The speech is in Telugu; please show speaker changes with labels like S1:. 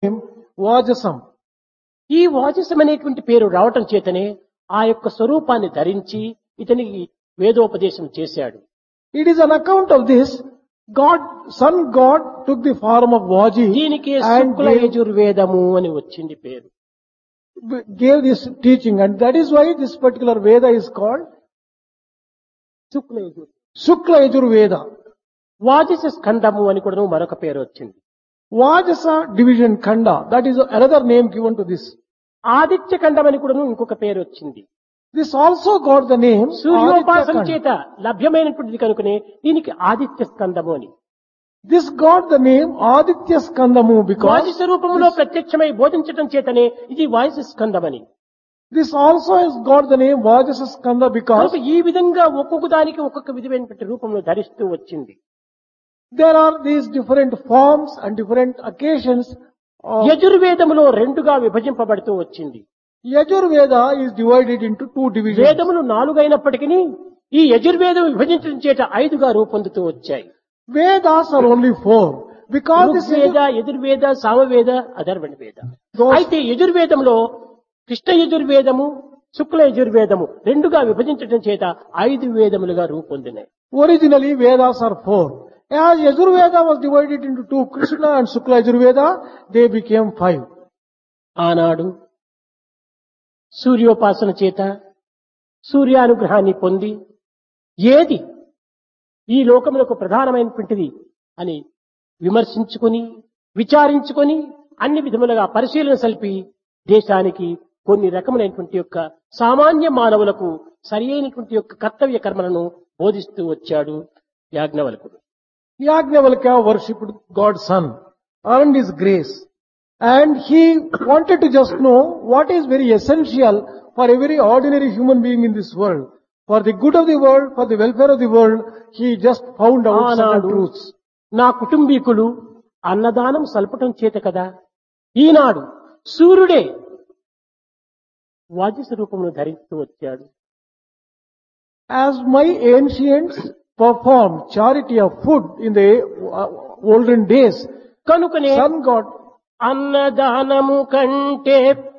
S1: Vajasam.
S2: ఈ వాచసం అనేటువంటి పేరు రావటం చేతనే ఆ యొక్క స్వరూపాన్ని ధరించి ఇతనికి వేదోపదేశం చేశాడు
S1: It is an account of this. God, Sun God took the form of Vaji
S2: దీనికి
S1: and
S2: శుక్ల
S1: gave,
S2: యజుర్వేదము అని వచ్చింది పేరు
S1: gave this teaching and that is why this particular Veda is called
S2: Shukla Yajur
S1: Shukla Yajur Veda.
S2: వాచస స్కందము అని కూడా మరొక పేరు వచ్చింది
S1: Vajasa division Khanda. That is another name given to this.
S2: Aditya ఖండం అని కూడా ఇంకొక పేరు వచ్చింది
S1: This also got the name
S2: సూర్యోపాసన
S1: Aditya Khanda.
S2: చేత లభ్యమైనటువంటిది కనుకనే దీనికి ఆదిత్య స్కందము అని
S1: This got the name Aditya Skandamu because
S2: వాచి స్వరూపంలో ప్రత్యక్షమై బోధించటం చేతనే ఇది వాయసు స్కందమని
S1: this also has got the name Vajasa Skanda because
S2: కనుక ఈ విధంగా ఒక్కొక్క దానికి ఒక్కొక్క విధమైనటువంటి రూపంలో ధరిస్తూ వచ్చింది
S1: there are these different forms and different occasions of
S2: యజుర్వేదములో రెండుగా విభజింపబడుతూ వచ్చింది
S1: Yajur Veda is divided into two divisions.
S2: వేదములు నాలుగైనప్పటికీ ఈ యజుర్వేదం విభజించడం చేత ఐదుగా రూపొందుతూ వచ్చాయి
S1: Vedas are only four because this
S2: Rigveda
S1: is
S2: Yajurveda Samaveda అధర్వణ వేద
S1: Those-
S2: అయితే యజుర్వేదంలో కృష్ణ యజుర్వేదము శుక్ల యజుర్వేదము రెండుగా విభజించడం చేత ఐదు వేదములుగా రూపొందినాయి
S1: originally Vedas are four. As Yajur Veda was divided into two, Krishna and Shukla Yajur Veda, they became five.
S2: ఆనాడు సూర్యోపాసన చేత సూర్యానుగ్రహాన్ని పొంది ఏది ఈ లోకములకు ప్రధానమైనటువంటిది అని విమర్శించుకొని విచారించుకొని అన్ని విధములుగా పరిశీలన సల్పి దేశానికి కొన్ని రకములైనటువంటి యొక్క సామాన్య మానవులకు సరి అయినటువంటి యొక్క కర్తవ్య కర్మలను బోధిస్తూ వచ్చాడు యాజ్ఞవల్కుడు
S1: Yajnavalkya worshipped God's son, earned his grace, and he wanted to just know what is very essential for every ordinary human being in this world. For the good of the world, for the welfare of the world, he just found out certain
S2: ఆనాడు
S1: truths.
S2: నా కుటుంబీకులు అన్నదానం సల్పటం చేత కదా ఈనాడు సూర్యుడే వాద్య స్వరూపమును ధరిస్తూ వచ్చాడు
S1: As my ancients performed charity of food in the uh, olden days,
S2: కనుకనే
S1: sun god
S2: అన్నదానము కంటే